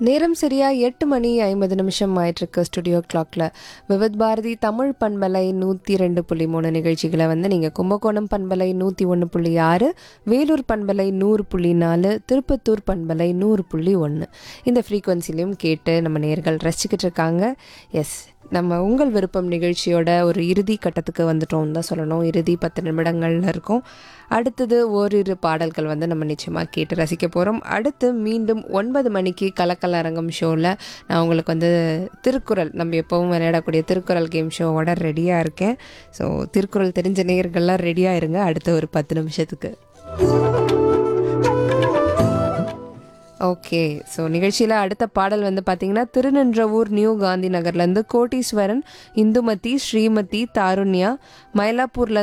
நேரம் சரியா எட்டு மணி ஐம்பது நிமிஷம் ஆயிட்டிருக்கு ஸ்டுடியோ கிளாக்ல விவித் பாரதி தமிழ் பண்பலை நூற்றி ரெண்டு புள்ளி மூணு நிகழ்ச்சிகளை வந்து நீங்கள் கும்பகோணம் பண்பலை நூற்றி ஒன்று புள்ளி ஆறு வேலூர் பண்பலை நூறு புள்ளி நாலு திருப்பத்தூர் பண்பலை நூறு புள்ளி ஒன்று இந்த ஃப்ரீக்குவன்சிலையும் கேட்டு நம்ம நேர்கள் ரசிச்சுக்கிட்டு இருக்காங்க எஸ் நம்ம உங்கள் விருப்பம் நிகழ்ச்சியோட ஒரு இறுதி கட்டத்துக்கு வந்துட்டோம் தான் சொல்லணும் இறுதி பத்து நிமிடங்கள்ல இருக்கும் அடுத்தது ஓரிரு பாடல்கள் வந்து நம்ம நிச்சயமாக கேட்டு ரசிக்க போகிறோம் அடுத்து மீண்டும் ஒன்பது மணிக்கு கலக்கல் அரங்கம் ஷோவில் நான் உங்களுக்கு வந்து திருக்குறள் நம்ம எப்போவும் விளையாடக்கூடிய திருக்குறள் கேம் ஷோவோட ரெடியாக இருக்கேன் ஸோ திருக்குறள் தெரிஞ்ச நேயர்கள்லாம் ரெடியாக இருங்க அடுத்த ஒரு பத்து நிமிஷத்துக்கு ஓகே ஸோ நிகழ்ச்சியில் அடுத்த பாடல் வந்து பார்த்தீங்கன்னா திருநின்றவூர் நியூ காந்தி நகர்லேருந்து கோட்டீஸ்வரன் இந்துமதி ஸ்ரீமதி தாருண்யா மயிலாப்பூர்ல